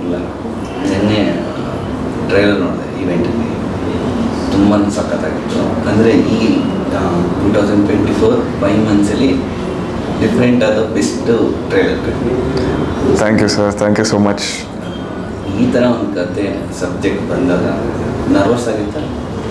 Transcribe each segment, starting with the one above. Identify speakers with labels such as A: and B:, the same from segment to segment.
A: ಇಲ್ಲ ನಿನ್ನೆ ಟ್ರೈಲರ್ ನೋಡಿದೆ ಇವೆಂಟಲ್ಲಿ ತುಂಬ ಸಖತ್ತಾಗಿತ್ತು ಅಂದರೆ ಈ two thousand twenty four five ಮಂತ್ಸಲ್ಲಿ ಡಿಫ್ರೆಂಟ್ ಆದ best trailer
B: thank you sir thank you so much
A: ಈ ಥರ ಒಂದು ಕತೆ ಸಬ್ಜೆಕ್ಟ್ ಬಂದಾಗ ನರ್ವಸ್ ಆಗಿತ್ತಾ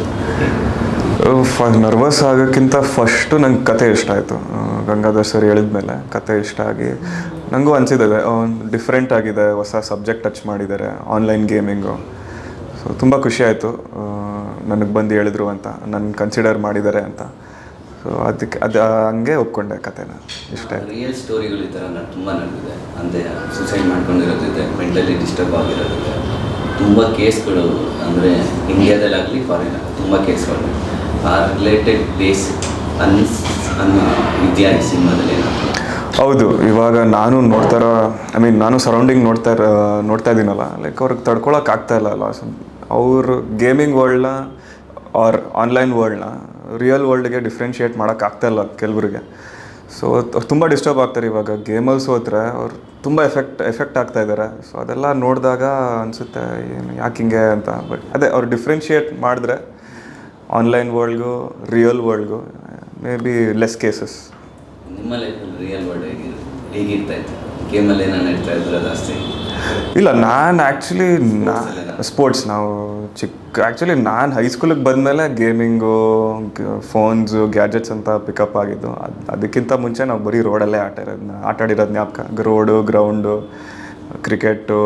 B: ಫ ನರ್ವಸ್ ಆಗೋಕ್ಕಿಂತ ಫಸ್ಟು ನಂಗೆ ಕತೆ ಇಷ್ಟ ಆಯಿತು ಗಂಗಾಧರ್ ಸರ್ ಹೇಳಿದ್ಮೇಲೆ ಕತೆ ಇಷ್ಟ ಆಗಿ ನನಗೂ ಅನಿಸಿದೆ ಒಂದು ಡಿಫ್ರೆಂಟ್ ಆಗಿದೆ ಹೊಸ ಸಬ್ಜೆಕ್ಟ್ ಟಚ್ ಮಾಡಿದ್ದಾರೆ ಆನ್ಲೈನ್ ಗೇಮಿಂಗು ಸೊ ತುಂಬ ಖುಷಿ ಆಯಿತು ನನಗೆ ಬಂದು ಹೇಳಿದ್ರು ಅಂತ ನನ್ನ ಕನ್ಸಿಡರ್ ಮಾಡಿದ್ದಾರೆ ಅಂತ ಸೊ ಅದಕ್ಕೆ ಅದು ಹಂಗೆ ಒಪ್ಕೊಂಡೆ ಕತೆನ ಇಷ್ಟ ಆಯ್ತು
A: ರಿಯಲ್ ಸ್ಟೋರಿಗಳು ಈ ಥರ ನ- ತುಂಬ ನಡೆದಿದೆ ಅಂದರೆ ಸುಸೈಡ್ ಮಾಡ್ಕೊಂಡಿರೋದಿದೆ ಮೆಂಟಲಿ ಡಿಸ್ಟರ್ಬ್ ಆಗಿರೋದಿದೆ ತುಂಬ ಕೇಸ್ಗಳು ಅಂದರೆ ಇಂಡಿಯಾದಲ್ಲಾಗಲಿ ಫಾರಿನ್ ತುಂಬ ಕೇಸ್ಗಳು ಆ ರಿಲೇಟೆಡ್ ಬೇಸ್ ಅನ್ಸ್ ಅನ್ನೋ ಇದೆಯಾ ಈ ಸಿನಿಮಾದಲ್ಲಿ ಏನಾದ್ರು?
B: ಹೌದು ಇವಾಗ ನಾನು ನೋಡ್ತಾ ಇರೋ ಐ ಮೀನ್ ನಾನು ಸರೌಂಡಿಂಗ್ ನೋಡ್ತಾ ಇರೋ ನೋಡ್ತಾ ಇದ್ದೀನಲ್ಲ ಲೈಕ್ ಅವ್ರಿಗೆ ತಡ್ಕೊಳಕ್ಕೆ ಆಗ್ತಾ ಇಲ್ಲ ಅಲ್ಲ ಅವರು ಗೇಮಿಂಗ್ ವರ್ಲ್ಡ್ನ ಆರ್ ಆನ್ಲೈನ್ ವರ್ಲ್ಡ್ನ ರಿಯಲ್ ವರ್ಲ್ಡ್ಗೆ ಡಿಫ್ರೆನ್ಷಿಯೇಟ್ ಮಾಡೋಕ್ಕೆ ಆಗ್ತಾ ಇಲ್ಲ ಕೆಲವರಿಗೆ ಸೊ ತುಂಬ ಡಿಸ್ಟರ್ಬ್ ಆಗ್ತಾರೆ ಇವಾಗ ಗೇಮಲ್ಲಿ ಸೋತ್ರೆ ಅವ್ರು ತುಂಬ ಎಫೆಕ್ಟ್ ಎಫೆಕ್ಟ್ ಆಗ್ತಾ ಇದ್ದಾರೆ ಸೊ ಅದೆಲ್ಲ ನೋಡಿದಾಗ ಅನಿಸುತ್ತೆ ಏನು ಯಾಕೆ ಹಿಂಗೆ ಅಂತ ಬಟ್ ಅದೇ ಅವ್ರು ಡಿಫ್ರೆನ್ಷಿಯೇಟ್ ಮಾಡಿದ್ರೆ ಆನ್ಲೈನ್ ವರ್ಲ್ಡ್ಗೂ ರಿಯಲ್ ವರ್ಲ್ಡ್ಗೂ ಮೇ ಬಿ ಲೆಸ್ ಕೇಸಸ್
A: ನಿಮ್ಮ ಲೈಫಲ್ಲಿ ರಿಯಲ್ ವರ್ಲ್ಡ್ ಹೇಗಿರ್ ಹೇಗಿರ್ತಾ ಇತ್ತು ಗೇಮಲ್ಲಿ ಏನೋ ನಡೀತಾ ಇದ್ರೆ ಜಾಸ್ತಿ
B: ಇಲ್ಲ ನಾನು ಆ್ಯಕ್ಚುಲಿ ನಾ ಸ್ಪೋರ್ಟ್ಸ್ ನಾವು ಚಿಕ್ಕ ಆ್ಯಕ್ಚುಲಿ ನಾನು ಹೈಸ್ಕೂಲಿಗೆ ಬಂದಮೇಲೆ ಗೇಮಿಂಗು ಫೋನ್ಸು ಗ್ಯಾಜೆಟ್ಸ್ ಅಂತ ಪಿಕಪ್ ಆಗಿದ್ದು ಅದು ಅದಕ್ಕಿಂತ ಮುಂಚೆ ನಾವು ಬರೀ ರೋಡಲ್ಲೇ ಆಟ ಇರೋದು ಆಟ ಆಡಿರೋದು ಜ್ಞಾಪಕ ರೋಡು ಗ್ರೌಂಡು ಕ್ರಿಕೆಟು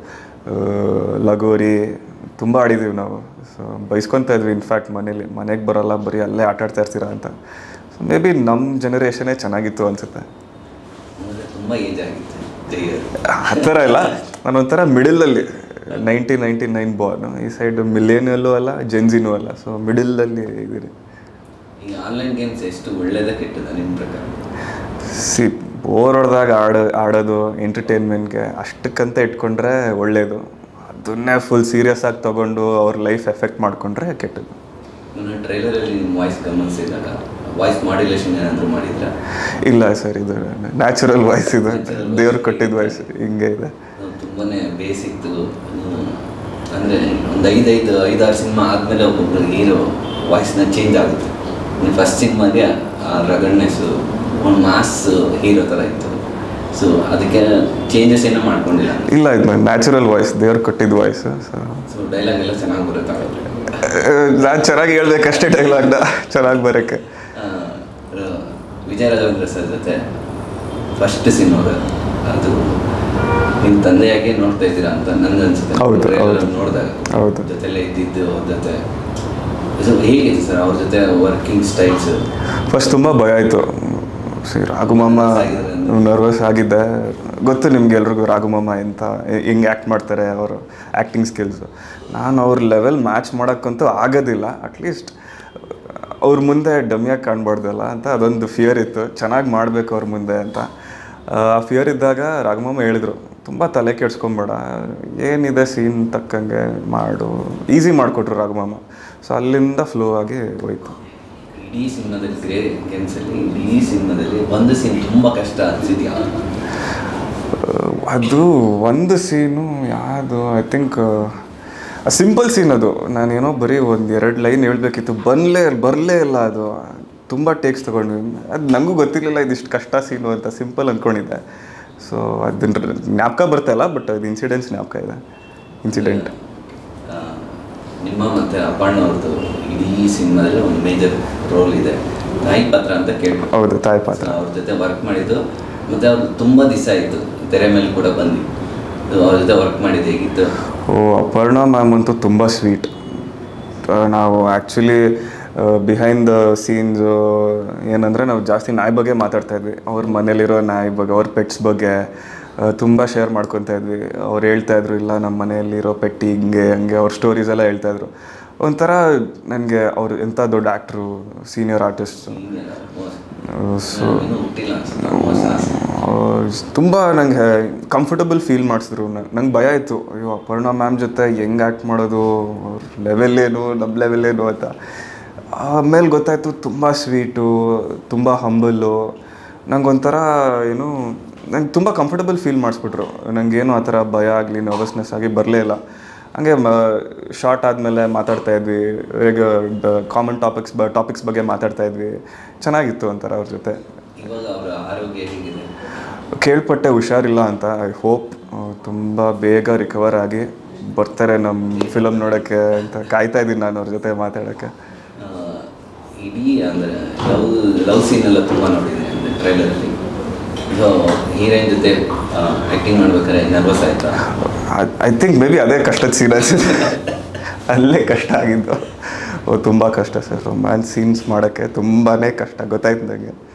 B: ಲಗೋರಿ ತುಂಬ ಆಡಿದ್ದೀವಿ ನಾವು ಸೊ ಬೈಸ್ಕೊತಾ ಇದ್ವಿ ಇನ್ಫ್ಯಾಕ್ಟ್ ಮನೇಲಿ ಮನೆಗೆ ಬರೋಲ್ಲ ಬರೀ ಅಲ್ಲೇ ಆಟ ಆಡ್ತಾ ಇರ್ತೀರಾ ಅಂತ ಸೊ ಮೇ ಬಿ ನಮ್ಮ ಜನ್ರೇಷನೇ ಚೆನ್ನಾಗಿತ್ತು ಅನಿಸುತ್ತೆ
A: ಅಂದರೆ ತುಂಬ ಏಜ್ ಆಗಿತ್ತು ಜೈಯರ್
B: ಆ ಥರ ಇಲ್ಲ ನಾನು ಒಂಥರ ಮಿಡಲಲ್ಲಿ ನೈನ್ಟೀನ್ ನೈಂಟಿ ನೈನ್ ಬಾರ್ನು ಈ ಸೈಡ್ ಮಿಲೇನಿಯಲ್ಲೂ ಅಲ್ಲ ಜೆನ್ಸಿನೂ ಅಲ್ಲ ಸೊ ಮಿಡಲಲ್ಲಿ ಇದ್ದೀರಿ
A: ಈಗ ಆನ್ಲೈನ್ ಗೇಮ್ಸ್ ಎಷ್ಟು ಒಳ್ಳೇದ ಕೆಟ್ಟದ ನಿಮ್ಮ ಪ್ರಕಾರ
B: ಸಿ ಬೋರ್ ಹೊಡೆದಾಗ ಆಡೋ ಆಡೋದು ಎಂಟರ್ಟೈನ್ಮೆಂಟ್ಗೆ ಅಷ್ಟಕ್ಕಂತ ಇಟ್ಕೊಂಡ್ರೆ ಒಳ್ಳೆಯದು ಅದನ್ನೇ ಫುಲ್ ಸೀರಿಯಸ್ ಆಗಿ ತೊಗೊಂಡು ಅವ್ರ ಲೈಫ್ ಎಫೆಕ್ಟ್ ಮಾಡಿಕೊಂಡ್ರೆ ಕೆಟ್ಟದ್ದು
A: ನಾನು ಟ್ರೈಲರಲ್ಲಿ ನಿಮ್ಮ ವಾಯ್ಸ್ ಗಮನಿಸಿದಾಗ ವಾಯ್ಸ್ ಮಾಡ್ಯುಲೇಷನ್ ಏನಾದರೂ ಮಾಡಿದ್ರೆ
B: ಇಲ್ಲ ಸರ್ ಇದು ನ್ಯಾಚುರಲ್ ವಾಯ್ಸ್ ಇದು ದೇವ್ರು ಕೊಟ್ಟಿದ್ದು ವಾಯ್ಸ್ ಹಿಂಗೆ ಇದೆ
A: ತುಂಬಾ ಬೇಸಿಕ್ದು ಅಂದರೆ ಒಂದು ಐದೈದು ಐದಾರು ಸಿನಿಮಾ ಆದಮೇಲೆ ಒಬ್ಬೊಬ್ರು ಹೀರೋ ವಾಯ್ಸ್ನ ಚೇಂಜ್ ಆಗುತ್ತೆ ಫಸ್ಟ್ ಸಿನಿಮಾಗೆ ಆ ರಗಡ್ನೆಸ್ಸು ಒಂದು ಮಾಸ್ ಹೀರೋ ಥರ ಇತ್ತು ಸೊ ಅದಕ್ಕೆ ಚೇಂಜಸ್ ಏನೋ ಮಾಡ್ಕೊಂಡಿಲ್ಲ
B: ಇಲ್ಲ ಇದು ನ್ಯಾಚುರಲ್ ವಾಯ್ಸ್ ದೇವ್ರು ಕೊಟ್ಟಿದ್ದು ವಾಯ್ಸ್ ಸೊ
A: ಸೊ ಡೈಲಾಗ್ ಎಲ್ಲ ಚೆನ್ನಾಗಿ ಬರುತ್ತೆ ಹಾಗಾದ್ರೆ.
B: ನಾನು ಚೆನ್ನಾಗಿ ಹೇಳ್ಬೇಕಷ್ಟೇ ಡೈಲಾಗ್ನ ಚೆನ್ನಾಗಿ ಬರೋಕ್ಕೆ
A: ಆ, ರ- ವಿಜಯ ರಾಘವೇಂದ್ರ ಸರ್ ಜೊತೆ ಫಸ್ಟ್ ಸಿನಿಮಾ ಅದು ನಿಮ್ಮ ತಂದೆಯಾಗಿ ನೋಡ್ತಾ ಇದ್ದೀರಾ ಅಂತ ನನ್ಗೆ ಅನ್ಸುತ್ತೆ
B: ಹೌದು,
A: trailer
B: ಹೌದು.
A: ನೋಡಿದಾಗ
B: ಹೌದು.
A: ಜೊತೆಲೇ ಇದ್ದಿದ್ದು ಅವ್ರ ಜೊತೆ ಸೊ ಹೇಗಿದೆ ಸರ್ ಅವ್ರ ಜೊತೆ ವರ್ಕಿಂಗ್ ಸ್ಟೈಲ್ಸ್
B: ಫಸ್ಟ್ ತುಂಬ ಭಯ ಆಯಿತು ಸಿ ರಾಘುಮಾಮ ನರ್ವಸ್ ಆಗಿದ್ದೆ ಗೊತ್ತು ನಿಮ್ಗೆ ಎಲ್ರಿಗೂ ರಾಘುಮಾಮ ಎಂತ ಹಿಂಗೆ ಆ್ಯಕ್ಟ್ ಮಾಡ್ತಾರೆ ಅವರು ಆ್ಯಕ್ಟಿಂಗ್ ಸ್ಕಿಲ್ಸು ನಾನು ಅವ್ರ ಲೆವೆಲ್ ಮ್ಯಾಚ್ ಮಾಡೋಕ್ಕಂತೂ ಆಗೋದಿಲ್ಲ ಅಟ್ಲೀಸ್ಟ್ ಅವ್ರ ಮುಂದೆ ಡಮ್ಯಾಗಿ ಕಾಣ್ಬಾರ್ದಲ್ಲ ಅಂತ ಅದೊಂದು ಫಿಯರ್ ಇತ್ತು ಚೆನ್ನಾಗಿ ಮಾಡಬೇಕು ಅವ್ರ ಮುಂದೆ ಅಂತ ಆ ಫಿಯರ್ ಇದ್ದಾಗ ರಾಘುಮಾಮ ಹೇಳಿದರು ತುಂಬ ತಲೆ ಕೆಡ್ಸ್ಕೊಂಬೇಡ ಏನಿದೆ ಸೀನ್ ತಕ್ಕಂಗೆ ಮಾಡು ಈಸಿ ಮಾಡಿಕೊಟ್ರು ರಾಘುಮಾಮ ಸೊ ಅಲ್ಲಿಂದ ಫ್ಲೋ ಆಗಿ ಹೋಯ್ತು
A: ಇಡೀ ಸಿನಿಮಾದಲ್ಲಿ ಗ್ರೇ ಗೇಮ್ಸಲ್ಲಿ ಇಡೀ ಸಿನಿಮಾದಲ್ಲಿ ಒಂದು ಸೀನ್ ತುಂಬ ಕಷ್ಟ ಅನ್ಸಿದ್ಯಾ
B: ಅದು ಒಂದು ಸೀನು ಯಾವುದು ಐ ಥಿಂಕ್ ಸಿಂಪಲ್ ಸೀನ್ ಅದು ನಾನೇನೋ ಬರೀ ಒಂದು ಎರಡು ಲೈನ್ ಹೇಳ್ಬೇಕಿತ್ತು ಬಂದಲೇ ಬರಲೇ ಇಲ್ಲ ಅದು ತುಂಬ ಟೇಕ್ಸ್ ತೊಗೊಂಡ್ವಿ ಅದು ನನಗೂ ಗೊತ್ತಿರಲಿಲ್ಲ ಇದಿಷ್ಟು ಕಷ್ಟ ಸೀನು ಅಂತ ಸಿಂಪಲ್ ಅಂದ್ಕೊಂಡಿದ್ದೆ ಸೊ ಅದನ್ನ ಜ್ಞಾಪಕ ಬರ್ತಾಯಿಲ್ಲ ಬಟ್ ಅದು ಇನ್ಸಿಡೆಂಟ್ಸ್ ಜ್ಞಾಪಕ ಇದೆ ಇನ್ಸಿಡೆಂಟ್
A: ಆ, ನಿಮ್ಮ ಮತ್ತು ಅಪ್ಪಣ್ಣ ಅವ್ರದ್ದು ಇಡೀ ಸಿನಿಮಾದಲ್ಲಿ ಒಂದು ಮೇಜರ್ ರೋಲ್ ಇದೆ ತಾಯಿ ಪಾತ್ರ ಅಂತ ಕೇಳ್ಬೋದು
B: ಹೌದು ತಾಯಿ ಪಾತ್ರ
A: ಅವ್ರ ಜೊತೆ ವರ್ಕ್ ಮಾಡಿದ್ದು ಮತ್ತು ಅವ್ರು ತುಂಬ ದಿವಸ ಆಯಿತು ತೆರೆ ಮೇಲೆ ಕೂಡ ಬಂದು ಇದು ಅವ್ರ ಜೊತೆ ವರ್ಕ್ ಮಾಡಿದ್ದು ಹೇಗಿತ್ತು
B: ಓ ಅಪರ್ಣ ಮ್ಯಾಮ್ ಅಂತೂ ತುಂಬ ಸ್ವೀಟ್ ನಾವು ಆ್ಯಕ್ಚುಲಿ ಬಿಹೈಂಡ್ ದ ಸೀನ್ಸು ಏನಂದರೆ ನಾವು ಜಾಸ್ತಿ ನಾಯಿ ಬಗ್ಗೆ ಮಾತಾಡ್ತಾ ಇದ್ವಿ ಅವ್ರ ಮನೇಲಿರೋ ನಾಯಿ ಬಗ್ಗೆ ಅವ್ರ ಪೆಟ್ಸ್ ಬಗ್ಗೆ ತುಂಬ ಶೇರ್ ಮಾಡ್ಕೊತಾ ಇದ್ವಿ ಅವ್ರು ಹೇಳ್ತಾ ಇದ್ರು ಇಲ್ಲ ನಮ್ಮ ಮನೆಯಲ್ಲಿರೋ ಪೆಟ್ಟಿ ಹಿಂಗೆ ಹಂಗೆ ಅವ್ರ ಸ್ಟೋರೀಸ್ ಎಲ್ಲ ಹೇಳ್ತಾ ಇದ್ರು ಒಂಥರ ನನಗೆ ಅವ್ರು ಎಂಥ ದೊಡ್ಡ ಆ್ಯಕ್ಟ್ರು ಸೀನಿಯರ್ ಆರ್ಟಿಸ್ಟ್ ಸೊ
A: ಇನ್ನೂ ಹುಟ್ಟಿಲ್ಲ ಅನ್ಸುತ್ತೆ ಮೋಸ
B: ತುಂಬ ನಂಗೆ ಕಂಫರ್ಟಬಲ್ ಫೀಲ್ ಮಾಡಿಸಿದ್ರು ನಂಗೆ ಭಯ ಇತ್ತು ಅಯ್ಯೋ ಅಪರ್ಣ ಮ್ಯಾಮ್ ಜೊತೆ ಹೆಂಗೆ ಆ್ಯಕ್ಟ್ ಮಾಡೋದು ಅವ್ರ ಲೆವೆಲ್ ಏನು ನಮ್ಮ ಲೆವೆಲ್ ಏನು ಅಂತ ಆಮೇಲೆ ಗೊತ್ತಾಯ್ತು ತುಂಬ ಸ್ವೀಟು ತುಂಬ ಹಂಬಲ್ಲು ನಂಗೊಂಥರ ಏನು ನಂಗೆ ತುಂಬ ಕಂಫರ್ಟಬಲ್ ಫೀಲ್ ಮಾಡಿಸ್ಬಿಟ್ರು ನನಗೇನು ಆ ಥರ ಭಯ ಆಗಲಿ ನರ್ವಸ್ನೆಸ್ ಆಗಿ ಬರಲೇ ಇಲ್ಲ ಹಂಗೆ ಶಾರ್ಟ್ ಆದಮೇಲೆ ಮಾತಾಡ್ತಾ ಇದ್ವಿ ಈಗ ಕಾಮನ್ ಟಾಪಿಕ್ಸ್ ಬ ಟಾಪಿಕ್ಸ್ ಬಗ್ಗೆ ಮಾತಾಡ್ತಾ ಇದ್ವಿ ಚೆನ್ನಾಗಿತ್ತು ಒಂಥರ ಅವ್ರ ಜೊತೆ
A: ಇವಾಗ ಅವರ ಆರೋಗ್ಯ ಹೇಗಿದೆ
B: ಕೇಳ್ಪಟ್ಟೆ ಹುಷಾರಿಲ್ಲ ಅಂತ ಐ ಹೋಪ್ ತುಂಬ ಬೇಗ ರಿಕವರ್ ಆಗಿ ಬರ್ತಾರೆ ನಮ್ಮ ಫಿಲಮ್ ನೋಡೋಕ್ಕೆ ಅಂತ ಕಾಯ್ತಾ ಇದ್ದೀನಿ ನಾನು ಅವ್ರ ಜೊತೆ ಮಾತಾಡೋಕ್ಕೆ
A: ಆ, ಇಡೀ ಅಂದರೆ ಲವ್ ಲವ್ ಸೀನ್ ಎಲ್ಲ ತುಂಬ ನೋಡಿದ್ದೀನಿ ಅಂದರೆ ಟ್ರೈಲರಲ್ಲಿ ಸೊ ಹೀರೋಯಿನ್ ಜೊತೆ ಆ್ಯಕ್ಟಿಂಗ್ ಮಾಡ್ಬೇಕಾದ್ರೆ ನರ್ವಸ್ ಆಯಿತಾ
B: ಐ ಥಿಂಕ್ ಮೇ ಬಿ ಅದೇ ಕಷ್ಟದ ಸೀರಿಯಸ್ ಅಲ್ಲೇ ಕಷ್ಟ ಆಗಿದ್ದು ಓ ತುಂಬ ಕಷ್ಟ ಸರ್ ರೊಮ್ಯಾನ್ಸ್ ಸೀನ್ಸ್ ಮಾಡೋಕ್ಕೆ ತುಂಬಾ ಕಷ್ಟ ಗೊತ್ತಾಯ್ತು ನನಗೆ